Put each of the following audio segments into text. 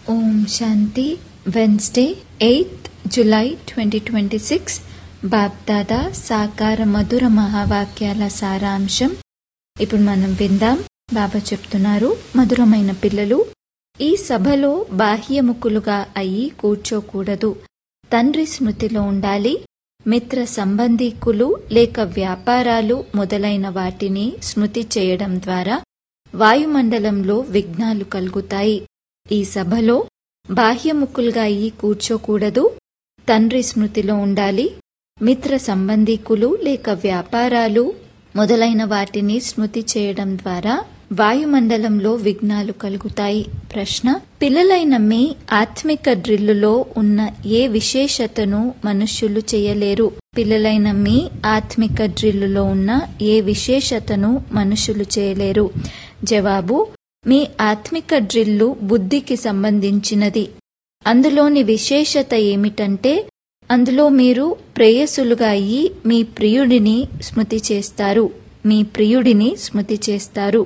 ఓం శాంతి Wednesday eighth July twenty twenty six Bapdada సాకార మధుర మహావాక్యాల సారాంశం ఇప్పుడు మనం విందాం బాబా చెప్తున్నారు మధురమైన పిల్లలు ఈ సభలో బాహ్యముఖులుగా అయి కూర్చోకూడదు తండ్రి స్మృతిలో ఉండాలి మిత్ర సంబంధీకులు లేక వ్యాపారాలు మొదలైన వాటిని స్మృతి చేయడం ద్వారా వాయుమండలంలో విఘ్నాలు కలుగుతాయి ఈ సభలో బాహ్యముఖులుగా అయి కూర్చోకూడదు తండ్రి స్మృతిలో ఉండాలి మిత్ర సంబంధీకులు లేక వ్యాపారాలు మొదలైన వాటిని స్మృతి చేయడం ద్వారా వాయుమండలంలో విఘ్నాలు కలుగుతాయి ప్రశ్న పిల్లలైన మీ ఆత్మిక డ్రిల్లులో ఉన్న ఏ విశేషతను మనుష్యులు చేయలేరు పిల్లలైన మీ ఆత్మిక డ్రిల్లులో ఉన్న ఏ విశేషతను మనుషులు చేయలేరు జవాబు మీ ఆత్మిక డ్రిల్లు బుద్ధికి సంబంధించినది అందులోని విశేషత ఏమిటంటే అందులో మీరు ప్రేయసులుగా అయి మీ ప్రియుడిని స్మృతి చేస్తారు మీ ప్రియుడిని స్మృతి చేస్తారు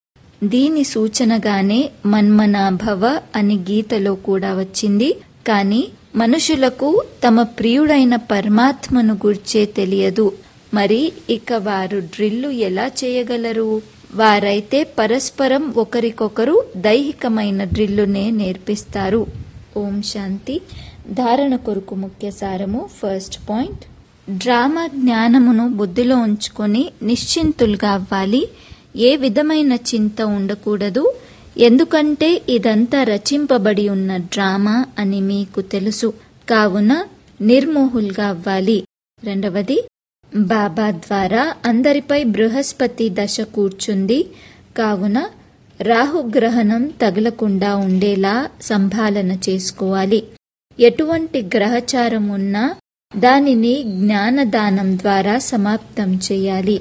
దీని సూచనగానే మన్మనాభవ అని గీతలో కూడా వచ్చింది కాని మనుషులకు తమ ప్రియుడైన పరమాత్మను గుర్చే తెలియదు మరి ఇక వారు డ్రిల్లు ఎలా చేయగలరు వారైతే పరస్పరం ఒకరికొకరు దైహికమైన డ్రిల్లునే నేర్పిస్తారు ఓం శాంతి ధారణ కొరకు ముఖ్య సారము ఫస్ట్ పాయింట్ డ్రామా జ్ఞానమును బుద్ధిలో ఉంచుకొని నిశ్చింతులుగా అవ్వాలి ఏ విధమైన చింత ఉండకూడదు ఎందుకంటే ఇదంతా రచింపబడి ఉన్న డ్రామా అని మీకు తెలుసు కావున నిర్మోహుల్గా అవ్వాలి రెండవది బాబా ద్వారా అందరిపై బృహస్పతి దశ కూర్చుంది కావున రాహుగ్రహణం తగలకుండా ఉండేలా సంభాలన చేసుకోవాలి ఎటువంటి గ్రహచారం ఉన్నా దానిని జ్ఞానదానం ద్వారా సమాప్తం చేయాలి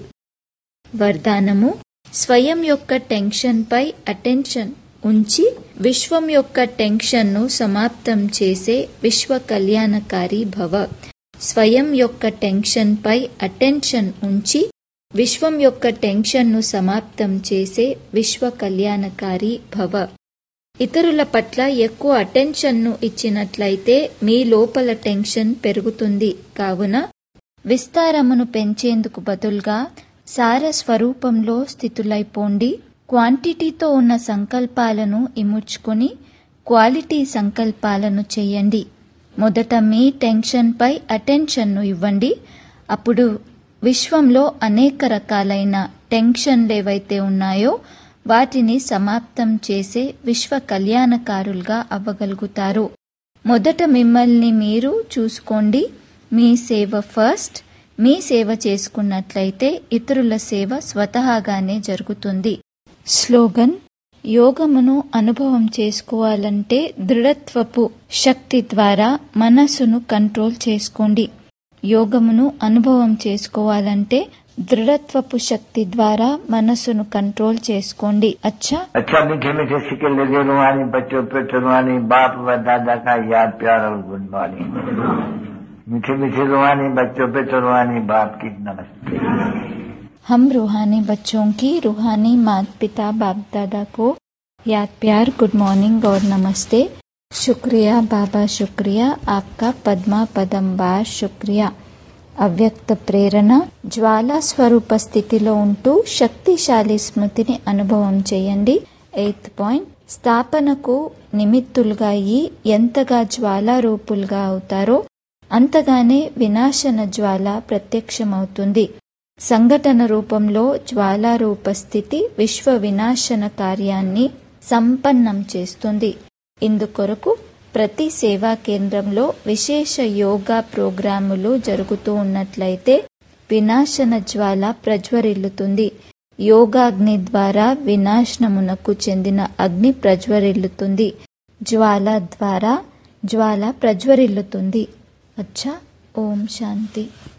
వరదానము స్వయం యొక్క టెన్షన్పై అటెన్షన్ ఉంచి విశ్వం యొక్క టెన్షన్ను సమాప్తం చేసే విశ్వ కళ్యాణకారి భవ స్వయం యొక్క టెన్షన్పై అటెన్షన్ ఉంచి విశ్వం యొక్క టెన్షన్ను సమాప్తం చేసే విశ్వ కళ్యాణకారి భవ ఇతరుల పట్ల ఎక్కువ అటెన్షన్ను ఇచ్చినట్లయితే మీ లోపల టెన్షన్ పెరుగుతుంది కావున విస్తారమును పెంచేందుకు బదులుగా సార స్వరూపంలో స్థితులైపోండి క్వాంటిటీతో ఉన్న సంకల్పాలను ఇముడ్చుకొని క్వాలిటీ సంకల్పాలను చేయండి మొదట మీ టెన్షన్పై అటెన్షన్ను ఇవ్వండి అప్పుడు విశ్వంలో అనేక రకాలైన టెన్షన్లు ఏవైతే ఉన్నాయో వాటిని సమాప్తం చేసే విశ్వ కళ్యాణకారులుగా అవ్వగలుగుతారు మొదట మిమ్మల్ని మీరు చూసుకోండి మీ సేవ ఫస్ట్ మీ సేవ చేసుకున్నట్లయితే ఇతరుల సేవ స్వతహాగానే జరుగుతుంది స్లోగన్ యోగమును అనుభవం చేసుకోవాలంటే దృఢత్వపు శక్తి ద్వారా మనస్సును కంట్రోల్ చేసుకోండి యోగమును అనుభవం చేసుకోవాలంటే దృఢత్వపు శక్తి ద్వారా మనస్సును కంట్రోల్ చేసుకోండి అచ్చా अच्छा मीठे मीठे सिक्के लगे रुहानी बच्चों पे रुहानी बाप व दादा का याद प्यार और गुड मॉर्निंग मीठे मीठे रुहानी बच्चों पे रुहानी बाप की नमस्ते हम रूहानी बच्चों की रूहानी माता पिता बाप दादा को याद प्यार गुड मॉर्निंग और नमस्ते शुक्रिया बाबा शुक्रिया आपका पद्मा पदम बार शुक्रिया అవ్యక్త ప్రేరణ జ్వాలా స్వరూప స్థితిలో ఉంటూ శక్తిశాలి స్మృతిని అనుభవం చేయండి ఎయిత్ పాయింట్ స్థాపనకు నిమిత్తులుగా అయ్యి ఎంతగా జ్వాలారూపులుగా అవుతారో అంతగానే వినాశన జ్వాల ప్రత్యక్షమవుతుంది సంఘటన రూపంలో జ్వాలారూప స్థితి విశ్వ వినాశన కార్యాన్ని సంపన్నం చేస్తుంది ఇందుకొరకు ప్రతి సేవా కేంద్రంలో విశేష యోగా ప్రోగ్రాములు జరుగుతూ ఉన్నట్లయితే వినాశన జ్వాల ప్రజ్వరిల్లుతుంది యోగాగ్ని ద్వారా వినాశనమునకు చెందిన అగ్ని ప్రజ్వరిల్లుతుంది జ్వాల ద్వారా జ్వాల ప్రజ్వరిల్లుతుంది అచ్చా ఓం శాంతి